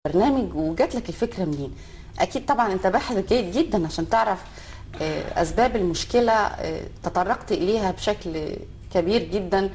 برنامج وجات لك الفكره منين اكيد طبعا انت باحث جيد جدا عشان تعرف آه، اسباب المشكله آه، تطرقت اليها بشكل كبير جدا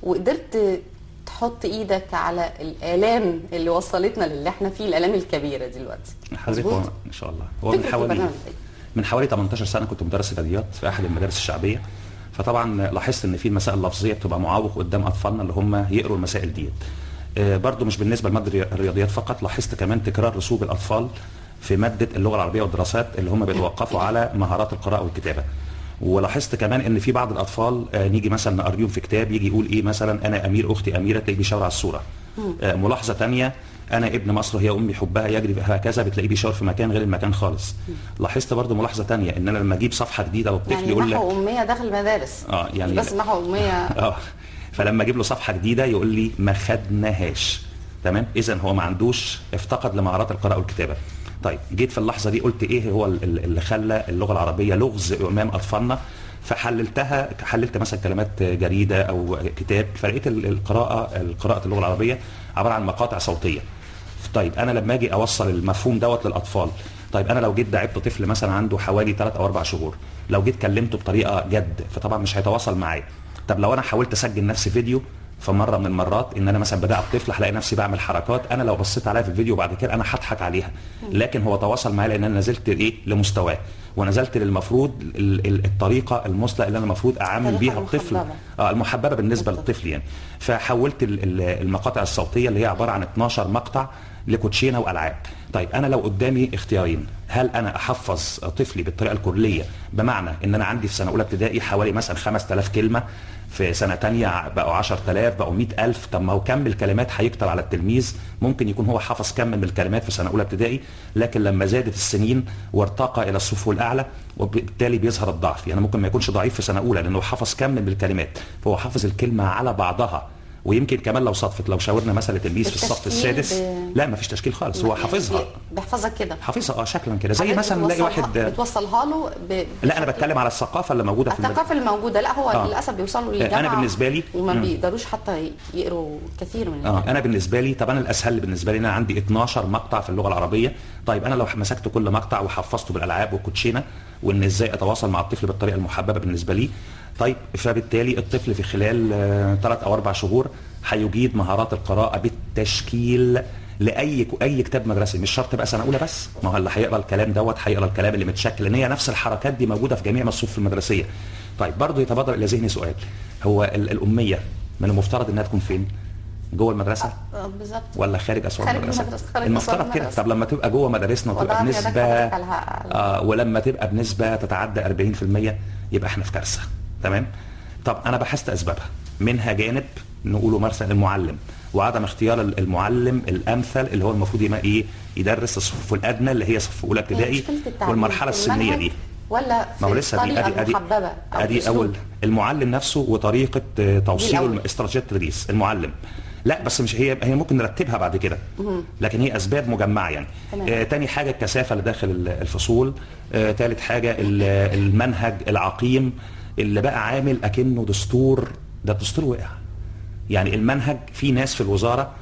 وقدرت تحط ايدك على الالام اللي وصلتنا للي احنا فيه الالام الكبيره دلوقتي حضرتك مظبوط؟ هو ان شاء الله هو من فكرة حوالي البرنامج إيه؟ من حوالي 18 سنه كنت مدرس رياضيات في احد المدارس الشعبيه فطبعا لاحظت ان في المسائل اللفظيه بتبقى معوق قدام اطفالنا اللي هم يقروا المسائل ديت آه، برضو مش بالنسبه لماده الرياضيات فقط لاحظت كمان تكرار رسوب الاطفال في ماده اللغه العربيه والدراسات اللي هم بيتوقفوا على مهارات القراءه والكتابه ولاحظت كمان ان في بعض الاطفال آه، نيجي مثلا نقريهم في كتاب يجي يقول ايه مثلا انا امير اختي اميره تلاقيه بيشاور على الصوره آه، ملاحظه تانية انا ابن مصر هي امي حبها يجري هكذا بتلاقيه بيشاور في مكان غير المكان خالص لاحظت برضو ملاحظه تانية ان انا لما اجيب صفحه جديده والطفل يعني يقول لك محو اميه داخل المدارس اه يعني مش بس محو اميه اه فلما اجيب له صفحه جديده يقول لي ما خدناهاش تمام اذا هو ما عندوش افتقد لمهارات القراءه والكتابه طيب جيت في اللحظه دي قلت ايه هو ال- ال- اللي خلى اللغه العربيه لغز امام اطفالنا فحللتها حللت مثلا كلمات جريده او كتاب فلقيت ال- القراءه القراءه اللغه العربيه عباره عن مقاطع صوتيه طيب انا لما اجي اوصل المفهوم دوت للاطفال طيب انا لو جيت دعبت طفل مثلا عنده حوالي 3 او 4 شهور لو جيت كلمته بطريقه جد فطبعا مش هيتواصل معايا طب لو انا حاولت اسجل نفسي فيديو فمره من المرات ان انا مثلا بدعب طفل هلاقي نفسي بعمل حركات انا لو بصيت عليها في الفيديو بعد كده انا هضحك عليها لكن هو تواصل معايا لان انا نزلت ايه لمستواه ونزلت للمفروض ال- ال- الطريقه المثلى اللي انا المفروض اعامل الطريقة بيها الطفل المحببة. اه المحببه بالنسبه بالضبط. للطفل يعني فحولت ال- ال- المقاطع الصوتيه اللي هي عباره عن 12 مقطع لكوتشينه والعاب طيب انا لو قدامي اختيارين هل انا احفظ طفلي بالطريقه الكليه بمعنى ان انا عندي في سنه اولى ابتدائي حوالي مثلا 5000 كلمه في سنه تانية بقوا 10000 بقوا 100000 طب ما هو كم الكلمات هيكتر على التلميذ ممكن يكون هو حفظ كم من الكلمات في سنه اولى ابتدائي لكن لما زادت السنين وارتقى الى الصفوف الاعلى وبالتالي بيظهر الضعف يعني ممكن ما يكونش ضعيف في سنه اولى لانه حفظ كم من الكلمات فهو حافظ الكلمه على بعضها ويمكن كمان لو صدفت لو شاورنا مثلا تلميذ في الصف بالتشكيل السادس ب- لا ما فيش تشكيل خالص هو حافظها بيحفظها كده حافظها اه شكلا كده زي حضرتك مثلا نلاقي بتوصلها- واحد بتوصلها له ب... لا انا بتكلم على الثقافه اللي موجوده في المد- الثقافه الموجوده لا هو آه. للاسف بيوصلوا أنا للجامعه بالنسبة لي- وما مم. بيقدروش حتى يقروا كثير من اه انا بالنسبه لي طب انا الاسهل بالنسبه لي انا عندي 12 مقطع في اللغه العربيه طيب انا لو مسكت كل مقطع وحفظته بالالعاب والكوتشينه وان ازاي اتواصل مع الطفل بالطريقه المحببه بالنسبه لي طيب فبالتالي الطفل في خلال ثلاث او اربع شهور هيجيد مهارات القراءه بالتشكيل لاي اي كتاب مدرسي مش شرط بقى سنه اولى بس ما هو اللي هيقرا الكلام دوت هيقرا الكلام اللي متشكل لان هي نفس الحركات دي موجوده في جميع الصفوف المدرسيه طيب برضه يتبادر الى ذهني سؤال هو ال- الاميه من المفترض انها تكون فين جوه المدرسه آه، بالظبط ولا خارج اسوار خارج المدرسه المدرسة، خارج المفترض أسوار كده المدرسة. طب لما تبقى جوه مدارسنا وتبقى وضعها في يدك بنسبه حضرتك على الحق. آه ولما تبقى بنسبه تتعدى 40% يبقى احنا في كارثه تمام طب انا بحثت اسبابها منها جانب نقوله مثلا المعلم وعدم اختيار المعلم الامثل اللي هو المفروض يبقى ايه يدرس الصفوف الادنى اللي هي صف اولى هي ابتدائي مشكلة التعليم والمرحله في السنيه المنهج دي ولا ما هو في لسه دي الطريقه ادي ادي المحببه أو ادي الأسلوب؟ اول المعلم نفسه وطريقه آه، توصيله الأول. استراتيجيه التدريس المعلم لا بس مش هي هي ممكن نرتبها بعد كده لكن هي اسباب مجمعه يعني تمام. آه تاني حاجه الكثافه اللي داخل ال- الفصول آه تالت حاجه ال- المنهج العقيم اللي بقى عامل اكنه دستور ده الدستور وقع يعني المنهج في ناس في الوزاره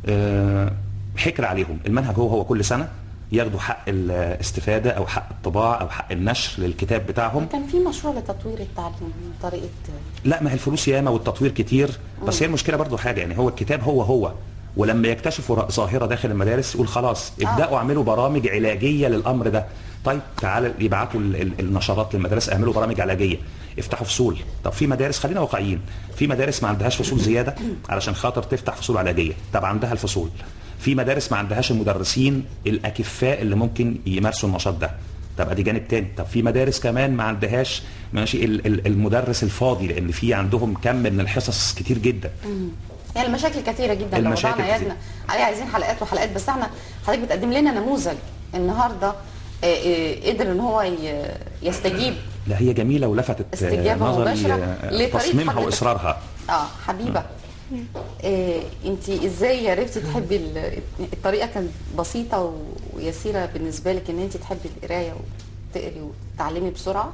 آه، حكر عليهم المنهج هو هو كل سنه ياخدوا حق الاستفاده او حق الطباعه او حق النشر للكتاب بتاعهم كان في مشروع لتطوير التعليم طريقه لا ما هي الفلوس ياما والتطوير كتير بس هي المشكله برضو حاجه يعني هو الكتاب هو هو ولما يكتشفوا ر- ظاهره داخل المدارس يقول خلاص ابداوا اعملوا برامج علاجيه للامر ده طيب تعالى يبعتوا ال- ال- النشرات للمدارس اعملوا برامج علاجيه افتحوا فصول طب في مدارس خلينا واقعيين في مدارس ما عندهاش فصول زياده علشان خاطر تفتح فصول علاجيه طب عندها الفصول في مدارس ما عندهاش المدرسين الاكفاء اللي ممكن يمارسوا النشاط ده طب ادي جانب تاني طب في مدارس كمان ما عندهاش ماشي ال- ال- المدرس الفاضي لان في عندهم كم من الحصص كتير جدا يعني المشاكل كثيره جدا لو المشاكل وضعنا كتير. يدنا عليها عايزين حلقات وحلقات بس احنا حضرتك بتقدم لنا نموذج النهارده آه، آه، قدر ان هو ي- يستجيب لا هي جميله ولفتت آه، استجابة نظري مباشرة آه، لطريقة تصميمها حضرتك. واصرارها اه حبيبه إيه انت ازاي عرفتي تحبي ال- الطريقه كانت بسيطه و- ويسيره بالنسبه لك ان انت تحبي القرايه وتقري وتتعلمي بسرعه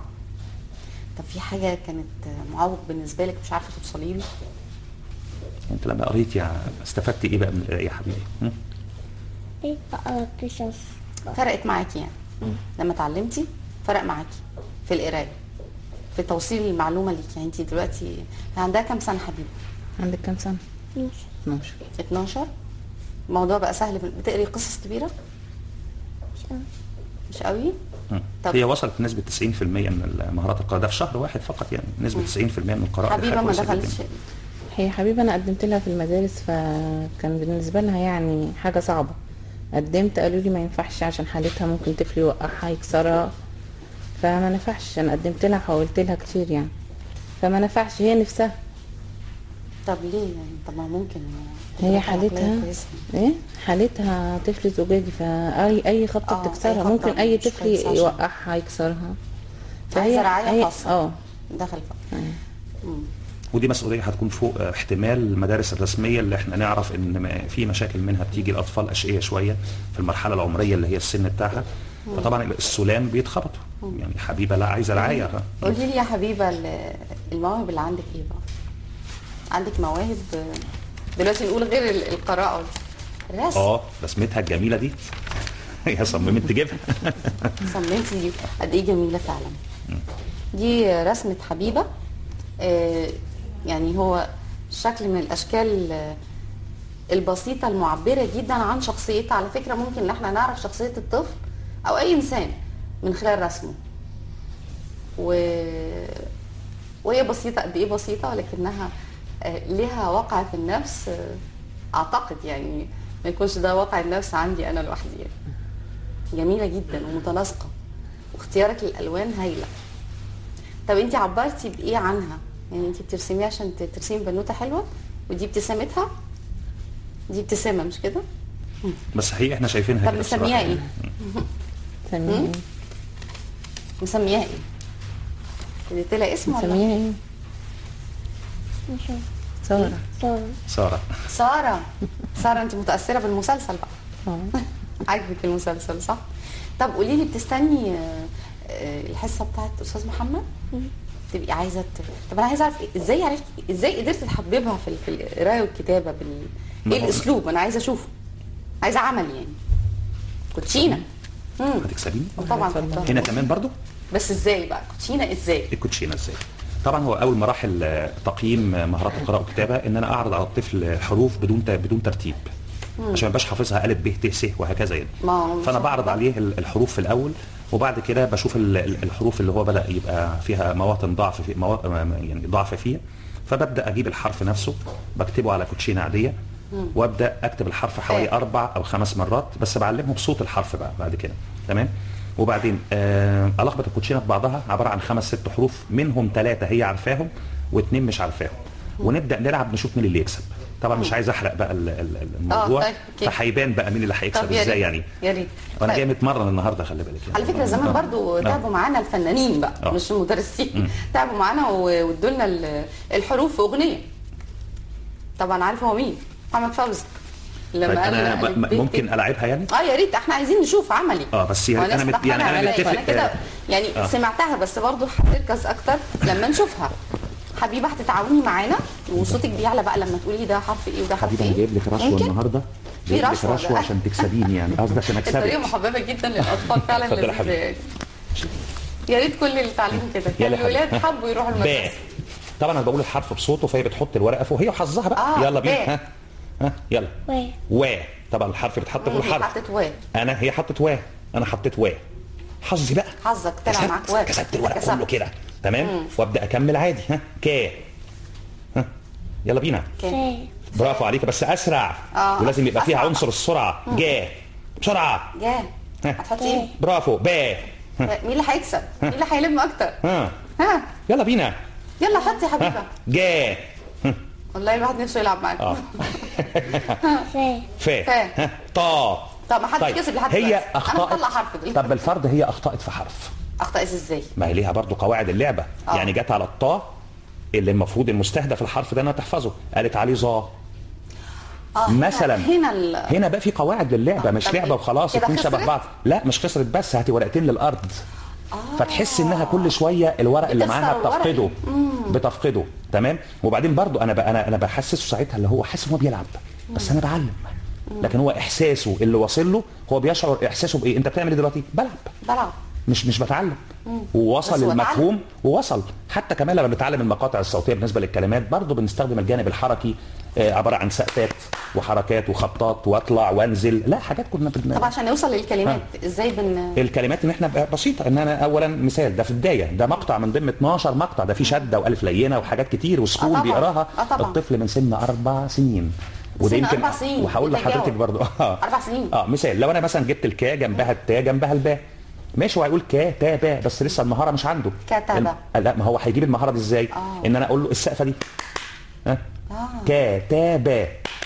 طب في حاجه كانت معوق بالنسبه لك مش عارفه توصلي له انت لما قريت يعني استفدت ايه بقى من القرايه يا حبيبي م? إيه بقرا قصص فرقت معاكي يعني لما اتعلمتي فرق معاكي في القرايه في توصيل المعلومه ليكي يعني انت دلوقتي عندها كام سنه حبيبي عندك كام سنه مش 12 12 الموضوع بقى سهل بتقري قصص كبيره مش عارفة. مش قوي مم. طب- هي وصلت نسبه 90% من مهارات القراءه ده في شهر واحد فقط يعني نسبه 90% من القراءه دي حبيبه حاجة ما كويسة دخلتش جداً. هي حبيبه انا قدمت لها في المدارس فكان بالنسبه لها يعني حاجه صعبه قدمت قالوا لي ما ينفعش عشان حالتها ممكن طفل يوقعها يكسرها فما نفعش انا قدمت لها حاولت لها كتير يعني فما نفعش هي نفسها طب ليه يعني طب ما ممكن هي تبقى عقلية حالتها كويسة. ايه حالتها طفل زجاجي فاي اي خبطه آه، أي بتكسرها خبطة ممكن اي مش طفل كويسة عشان- يوقعها يكسرها عايزه رعايه هي- خاصه اه دخل فقط مم. ودي مسؤوليه هتكون فوق احتمال المدارس الرسميه اللي احنا نعرف ان ما- في مشاكل منها بتيجي الاطفال اشقيه شويه في المرحله العمريه اللي هي السن بتاعها فطبعا السلام بيتخبطوا يعني حبيبه لا عايزه رعايه قولي لي يا حبيبه ال- المواهب اللي عندك ايه بقى عندك مواهب دلوقتي نقول غير ال- القراءه الرسم اه رسمتها الجميله دي هي صممت تجيبها صممتي دي قد ايه جميله فعلا دي رسمه حبيبه آه، يعني هو شكل من الاشكال آه، البسيطه المعبره جدا عن شخصيتها على فكره ممكن ان احنا نعرف شخصيه الطفل او اي انسان من خلال رسمه و... وهي بسيطه قد ايه بسيطه ولكنها آه، لها وقع في النفس آه، اعتقد يعني ما يكونش ده واقع النفس عندي انا لوحدي يعني. جميله جدا ومتناسقه واختيارك للالوان هايله طب انت عبرتي بايه عنها يعني انت بترسميها عشان ت- ترسمي بنوته حلوه ودي ابتسامتها دي ابتسامه مش كده بس هي احنا شايفينها طب كده نسميها بصراحة. ايه سميها ايه مسمياها ايه اديت لها اسم ولا سميها ايه مش عارفة. ساره سارة ساره ساره ساره انت متاثره بالمسلسل بقى اه عاجبك المسلسل صح طب قولي لي بتستني آه، آه، الحصه بتاعت استاذ محمد تبقي عايزه ت... طب انا عايزه اعرف ازاي عرفت ازاي قدرت تحببها في ال- في القرايه والكتابه بال ما ايه هو- الاسلوب انا عايزه اشوفه عايزه عمل يعني كوتشينه امم هتكسبيني طبعا اتفضل. طبعاً. هنا كمان برضو بس ازاي بقى كوتشينه ازاي الكوتشينه ازاي طبعا هو اول مراحل آه، تقييم آه، مهارات القراءه والكتابه ان انا اعرض على الطفل حروف بدون ت- بدون ترتيب عشان ما يبقاش حافظها الف ب ت س وهكذا يعني ما هو مش فانا هو بعرض ده. عليه ال- الحروف في الاول وبعد كده بشوف ال- ال- الحروف اللي هو بدا يبقى فيها مواطن ضعف في موا... يعني ضعف فيها فببدا اجيب الحرف نفسه بكتبه على كوتشينه عاديه وابدا اكتب الحرف حوالي إيه. اربع او خمس مرات بس بعلمهم صوت الحرف بقى بعد كده تمام وبعدين آه الخبط الكوتشينه في بعضها عباره عن خمس ست حروف منهم ثلاثه هي عارفاهم واثنين مش عارفاهم ونبدا نلعب نشوف مين اللي يكسب طبعا مش عايز احرق بقى ال- ال- الموضوع طيب، أوكي. فهيبان بقى مين اللي هيكسب طب يا ازاي ريت يعني يا ريت وانا طيب. جاي متمرن النهارده خلي بالك يعني على فكره زمان آه. برضو آه. تعبوا معانا الفنانين بقى آه. مش المدرسين تعبوا معانا و- وادوا لنا ال- الحروف في اغنيه طبعا عارف هو مين محمد فوزي طيب لما قال انا ألف م- ب ت. ممكن العبها يعني اه يا ريت احنا عايزين نشوف عملي اه بس يعني وناس أنا مت- يعني بتحضرها أنا عليا، متفق- فأنا كده يعني آه. سمعتها بس برضو هتركز اكتر لما نشوفها حبيبه هتتعاوني معانا وصوتك بيعلى بقى لما تقولي ده حرف ايه وده حرف حبيبي ايه انا جايب لك رشوه ممكن؟ النهارده في جايب لك رشوة رشوه بقى. عشان تكسبيني يعني قصدي عشان الطريقه اكسبك محببه جدا للاطفال فعلا اتفضل يا لذيذة حبيبي. يعني. يا ريت كل اللي اتعلموا كده يلا كان يا حبيبي. الولاد حبوا يروحوا باء المدرسه طبعا انا بقول الحرف بصوته فهي بتحط الورقه فوق هي وحظها بقى آه، يلا بينا باء. ها ها يلا و و طبعا الحرف بيتحط فوق الحرف حطيت و انا هي حطت و انا حطيت و حظي بقى حظك طلع كسبت- معاك و كسبت الورق كسبت. كله كده تمام وابدا اكمل عادي ها ك ها يلا بينا ف برافو عليك بس اسرع آه، ولازم يبقى فيها أسرع. عنصر السرعه جا بسرعه جا ها. هتحطي ايه؟ برافو با مين اللي هيكسب؟ مين اللي هيلم اكتر؟ ها ها يلا بينا يلا حطي يا حبيبه ها جا والله الواحد نفسه يلعب معاك اه ف ف فا. ها طا طب ما حدش كسب لحد هي دلوقتي. أنا اخطات هطلع حرف دلوقتي. طب بالفرض هي اخطات في حرف اخطا ازاي؟ ما هي ليها برضو قواعد اللعبه آه. يعني جت على الطا اللي المفروض المستهدف الحرف ده انها تحفظه قالت عليه ظا اه هنا- مثلا هنا ال... هنا بقى في قواعد للعبه آه، مش طب لعبه إيه؟ وخلاص كده اتنين شبه خسرت؟ بعض لا مش خسرت بس هاتي ورقتين للارض فتحس انها كل شويه الورق اللي بتخسر معاها الورق. بتفقده بتفقده تمام وبعدين برضو انا ب... انا انا بحسسه ساعتها اللي هو حاسس ان هو بيلعب بس انا بعلم لكن هو احساسه اللي واصل له هو بيشعر احساسه بايه انت بتعمل ايه دلوقتي بلعب بلعب مش مش بتعلم بس ووصل هو المفهوم ووصل حتى كمان لما بنتعلم المقاطع الصوتيه بالنسبه للكلمات برضه بنستخدم الجانب الحركي آه، عباره عن سقفات وحركات وخبطات واطلع وانزل لا حاجات كنا بن... طب عشان نوصل للكلمات ازاي بن الكلمات ان احنا بقى بسيطه ان انا اولا مثال ده في البدايه ده مقطع من ضمن 12 مقطع ده في شده والف لينه وحاجات كتير وسكون طبعاً. بيقراها آه طبعاً. الطفل من سن اربع سنين سن أربع سنين وهقول بيتجاوب. لحضرتك برضو اه أربع سنين. اه مثال لو انا مثلا جبت الكا جنبها التا جنبها الباء ماشي هو هيقول كا تا با بس لسه المهاره مش عنده كتبة. الم- لا ما هو هيجيب المهاره دي ازاي آه. ان انا اقول له السقفه دي ها آه. كتب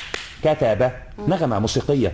كتب نغمه موسيقيه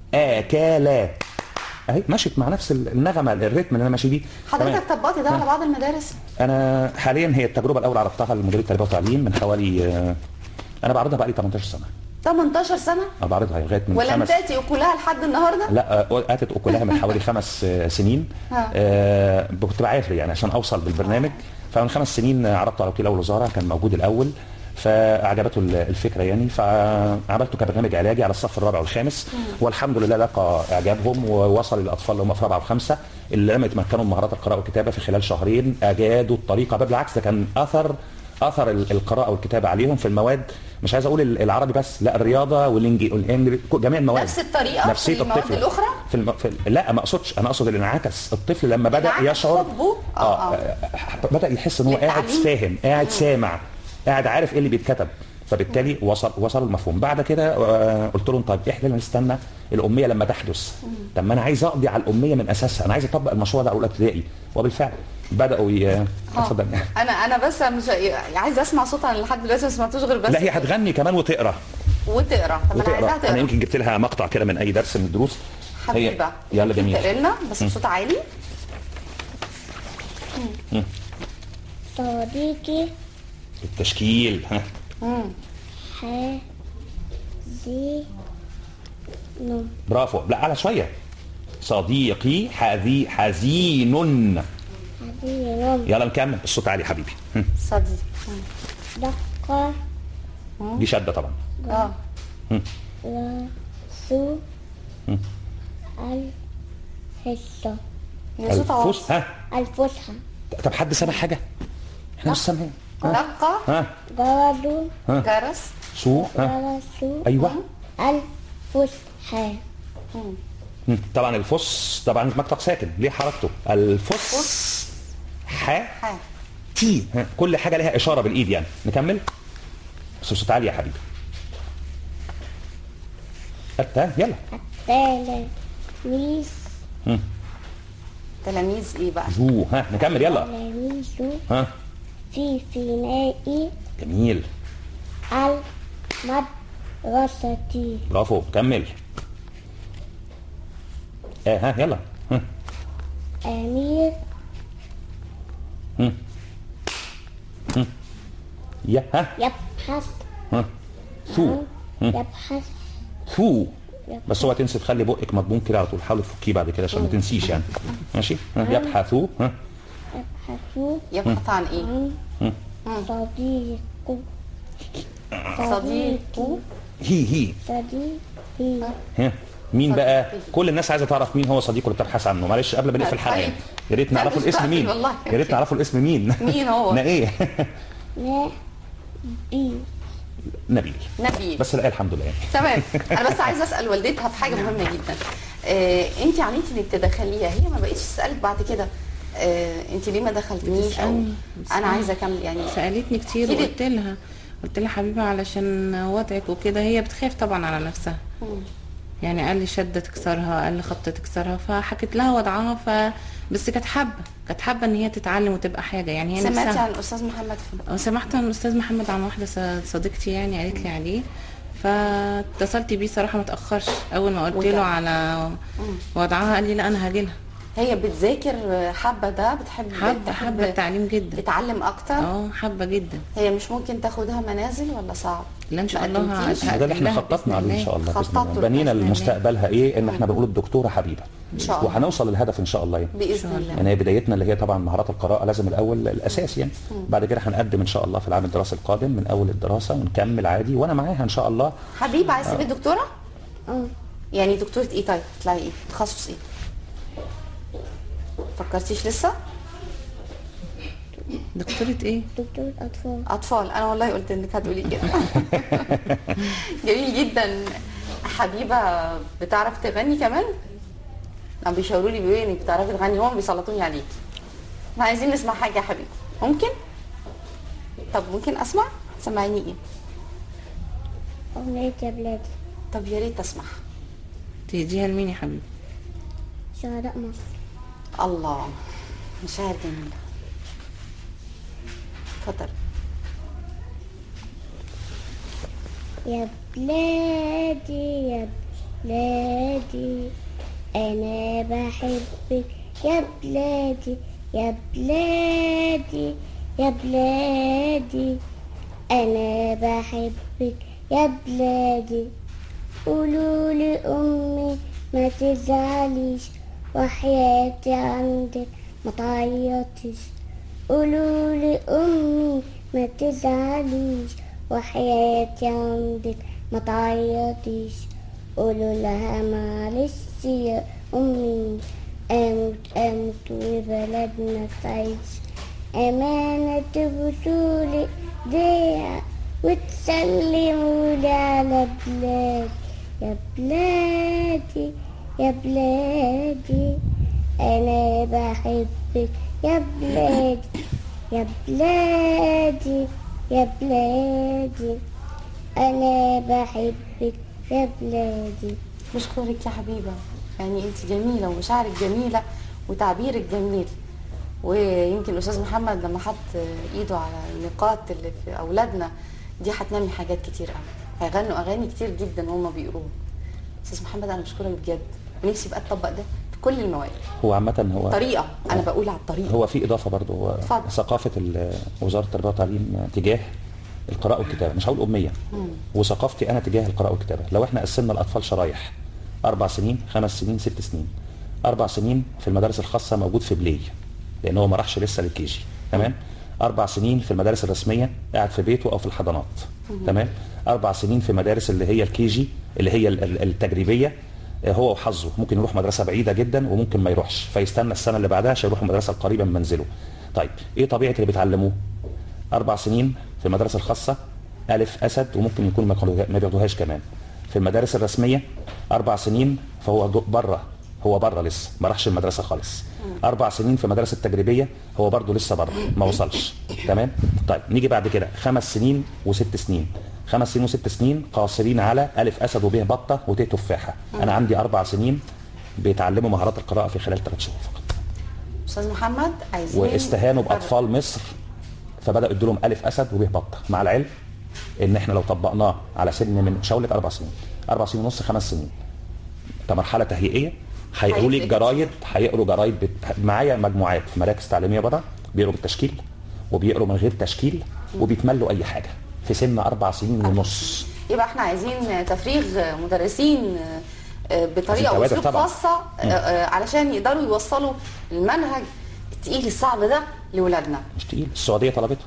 اكل اهي مشيت مع نفس النغمه الريتم اللي انا ماشي بيه تمام. حضرتك طبقت ده على بعض المدارس انا حاليا هي التجربه الاولى عرضتها لمديريه التربيه والتعليم من حوالي آه، انا بعرضها بقالي 18 سنه 18 سنه انا بعرضها لغايه من ولم خمس تاتي اكلها لحد النهارده لا آه، اتت اكلها من حوالي خمس آه، سنين ها. آه، كنت بعافر يعني عشان اوصل بالبرنامج فمن خمس سنين آه، عرضته على وكيل اول وزاره كان موجود الاول فاعجبته ال- الفكره يعني فعملته كبرنامج علاجي على الصف الرابع والخامس والحمد لله لقى اعجابهم ووصل للاطفال اللي هم في رابعه وخمسه اللي لم يتمكنوا من مهارات القراءه والكتابه في خلال شهرين اجادوا الطريقه بل بالعكس ده كان اثر اثر ال- القراءه والكتابه عليهم في المواد مش عايز اقول ال- العربي بس لا الرياضه والانجليزي والإنجلي- جميع المواد نفس الطريقة نفسيه في المواد الطفل الأخرى؟ في, الم... في ال- لا ما اقصدش انا اقصد الانعكاس الطفل لما بدا انعكس يشعر حبه؟ آه، اه, آه. آه بدا يحس ان هو قاعد للتعليم؟ فاهم قاعد سامع قاعد عارف ايه اللي بيتكتب فبالتالي وصل وصل المفهوم بعد كده آه، قلت لهم طيب احنا نستنى الاميه لما تحدث طب ما انا عايز اقضي على الاميه من اساسها انا عايز اطبق المشروع ده على اولى ابتدائي وبالفعل بداوا ي... آه. اتفضل انا انا بس مش عايزه اسمع صوتها أنا لحد دلوقتي ما سمعتوش غير بس لا هي هتغني كمان وتقرا وتقرا طب انا عايزاها وتقرا انا تقرا يمكن جبت لها مقطع كده من اي درس من الدروس هي- حبيبه يلا ممكن جميل تقرا لنا بس بصوت عالي صديقي التشكيل ها حزين برافو لا على شويه صديقي حذي حزين حزين يلا نكمل الصوت عالي حبيبي هم. صديق دق دي شده طبعا اه رسول الحصة هي صوت عالي الفس ها الفسحة طب حد سامع حاجه احنا مش سامعين ها دقه ها جردوا جرس سو ها جرسوا ايوه الفسحة هم. طبعا الفس طبعا مقطع ساكن ليه حركته الفس ح ح تي ها. كل حاجه لها اشاره بالايد يعني نكمل بس بصوت عالي يا حبيبي التا يلا التلاميذ تلاميذ ايه بقى جو ها نكمل يلا تلاميذ ها في فناء جميل المدرسة برافو كمل اه ها يلا ها أمير يا ها يبحث ها ثو يبحث ثو بس هو تنسي تخلي بقك مضمون كده على طول حاول تفكيه بعد كده عشان ما تنسيش يعني ماشي ها يبحثوا ها يبحث يبحث عن ايه عن صديق صديق هي هي صديقي ها مين بقى صديقي. كل الناس عايزه تعرف مين هو صديقه اللي بتبحث عنه معلش قبل ما نقفل الحلقه طيب. يعني يا ريت لا، نعرفوا مش الاسم بقفل مين والله. يا ريت نعرفوا الاسم مين مين هو؟ نا ايه نبي نبيل نبيل بس لا الحمد لله يعني تمام انا بس عايزه اسال والدتها في حاجه مهمه جدا آه انت عانيتي انك تدخليها هي ما بقتش تسالك بعد كده آه انت ليه ما دخلتنيش او بتسألني. انا بتسألني. عايزه اكمل يعني سالتني كتير أكيد. وقلت لها قلت لها حبيبه علشان وضعك وكده هي بتخاف طبعا على نفسها يعني قال لي شده تكسرها قال لي خبطه تكسرها فحكيت لها وضعها ف بس كانت حابه كانت حابه ان هي تتعلم وتبقى حاجه يعني هي سمعتي نفسها عن الاستاذ محمد فين أه، سمعت عن الاستاذ محمد عن واحده ص- صديقتي يعني قالت لي عليه فاتصلت بيه صراحه ما تاخرش اول ما قلت وده. له على وضعها قال لي لا انا هاجي لها هي بتذاكر حابه ده بتحب حابه بتحب حابه التعليم جدا تتعلم اكتر اه حابه جدا هي مش ممكن تاخدها منازل ولا صعب لا ان شاء ما الله قدمتيش؟ ه- ده اللي احنا هقدم لها خططنا بإذن عليه ان شاء الله بإذن خططتوا الله بنينا بإذن الله. لمستقبلها ايه ان احنا بنقول الدكتوره حبيبه إن شاء الله. وهنوصل للهدف ان شاء الله يعني باذن الله يعني هي بدايتنا اللي هي طبعا مهارات القراءه لازم الاول الاساس يعني بعد كده هنقدم ان شاء الله في العام الدراسي القادم من اول الدراسه ونكمل عادي وانا معاها ان شاء الله حبيب عايز تبقى دكتوره اه يعني دكتورة ايه طيب تطلعي ايه تخصص ايه فكرتيش لسه دكتورة ايه دكتور أطفال اطفال انا والله قلت انك هتقولي كده جميل جدا حبيبه بتعرف تغني كمان لما بيشاوروا لي بيقولوا لي انك بتعرفي تغني هم بيسلطوني عليكي احنا عايزين نسمع حاجه يا حبيبي ممكن طب ممكن اسمع سمعيني ايه أغنية يا بلادي طب يا ريت اسمع تهديها لمين يا حبيبي شهداء مصر الله مشاعر جميله اتفضل يا بلادي يا بلادي أنا بحبك يا بلادي يا بلادي يا بلادي أنا بحبك يا بلادي قولوا لأمي ما تزعليش وحياتي عندك ما تعيطيش قولوا لأمي ما تزعليش وحياتي عندك ما تعيطيش قولوا لها معلش يا أمي أموت أموت وبلدنا تعيش أمانة تبوسولي ايديها وتسلمولي على بلادي يا بلادي يا بلادي أنا بحبك يا بلادي يا بلادي يا بلادي أنا بحبك يا بلادي بشكرك يا حبيبه يعني انت جميله ومشاعرك جميله وتعبيرك جميل ويمكن الاستاذ محمد لما حط ايده على النقاط اللي في اولادنا دي هتنمي حاجات كتير قوي هيغنوا اغاني كتير جدا وهم بيقروها استاذ محمد انا بشكرك بجد ونفسي بقى اطبق ده في كل المواد هو عامه هو طريقه انا بقول على الطريقه هو في اضافه برضه هو اتفضل. ثقافه ال- وزاره التربيه والتعليم تجاه القراءه والكتابه مش هقول اميه وثقافتي انا تجاه القراءه والكتابه لو احنا قسمنا الاطفال شرايح اربع سنين خمس سنين ست سنين اربع سنين في المدارس الخاصه موجود في بلاي لان هو ما راحش لسه للكيجي تمام اربع سنين في المدارس الرسميه قاعد في بيته او في الحضانات تمام اربع سنين في مدارس اللي هي الكيجي اللي هي ال- ال- التجريبيه آه، هو وحظه ممكن يروح مدرسه بعيده جدا وممكن ما يروحش فيستنى السنه اللي بعدها عشان يروح المدرسه القريبه من منزله طيب ايه طبيعه اللي بيتعلموه اربع سنين في المدارس الخاصه الف اسد وممكن يكون ما ياخدوها- ما بياخدوهاش كمان في المدارس الرسميه اربع سنين فهو جو- بره هو بره لسه ما راحش المدرسه خالص اربع سنين في المدارس التجريبيه هو برضه لسه بره ما وصلش تمام طيب نيجي بعد كده خمس سنين وست سنين خمس سنين وست سنين قاصرين على الف اسد وب بطه وت تفاحه انا عندي اربع سنين بيتعلموا مهارات القراءه في خلال ثلاث شهور فقط استاذ محمد عايزين واستهانوا نفرق. باطفال مصر فبداوا يدوا لهم الف اسد وب بطه مع العلم ان احنا لو طبقناه على سن من مش هقول لك اربع سنين اربع سنين ونص خمس سنين كمرحله تهيئيه هيقروا لي هيفرق الجرايد هيقروا جرايد بت... معايا مجموعات في مراكز تعليميه بره بيقروا بالتشكيل وبيقروا من غير تشكيل وبيتملوا اي حاجه في سن اربع سنين ونص يبقى احنا عايزين تفريغ مدرسين آه، بطريقه عايزين كوادر واسلوب طبعاً. خاصه آه، آه، علشان يقدروا يوصلوا المنهج التقيل الصعب ده لاولادنا مش تقيل السعوديه طلبته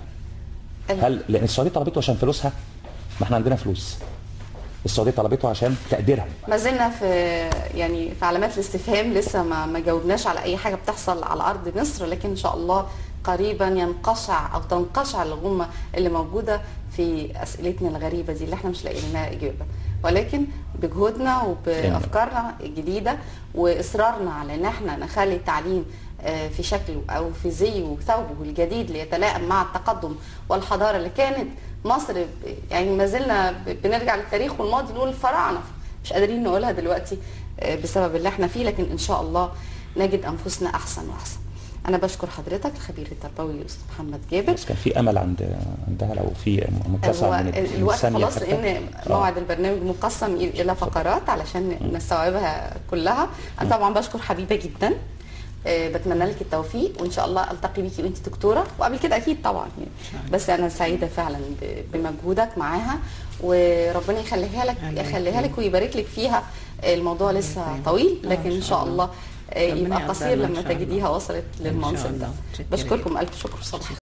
ال- هل لان السعوديه طلبته عشان فلوسها ما احنا عندنا فلوس السعوديه طلبته عشان تقديرها ما زلنا في يعني في علامات الاستفهام لسه ما ما جاوبناش على اي حاجه بتحصل على ارض مصر لكن ان شاء الله قريبا ينقشع او تنقشع الغمه اللي موجوده في اسئلتنا الغريبه دي اللي احنا مش لاقيين لها اجابه ولكن بجهودنا وبافكارنا الجديده واصرارنا على ان احنا نخلي التعليم آه، في شكله او في زيه وثوبه الجديد ليتلائم مع التقدم والحضاره اللي كانت مصر ب- يعني ما زلنا ب- بنرجع للتاريخ والماضي نقول الفراعنه مش قادرين نقولها دلوقتي آه، بسبب اللي احنا فيه لكن ان شاء الله نجد انفسنا احسن واحسن انا بشكر حضرتك الخبير التربوي الاستاذ محمد جابر بس كان في امل عند عندها لو في هو متسع من الوقت الثانية خلاص حتى. لان آه. موعد البرنامج مقسم الى فقرات علشان نستوعبها كلها انا طبعا بشكر حبيبه جدا آه، بتمنى لك التوفيق وان شاء الله التقي بيكي وانت دكتوره وقبل كده اكيد طبعا يعني بس انا سعيده فعلا ب- بمجهودك معاها وربنا يخليها لك الله يخليها لك يكرمك. ويبارك لك فيها الموضوع لسه طويل آه، لكن ان شاء الله آه، ربنا يبقى يقدرنا قصير إن لما شاء الله. تجديها وصلت إن شاء للمنصب ده الله. شكرا بشكركم الف شكر صباح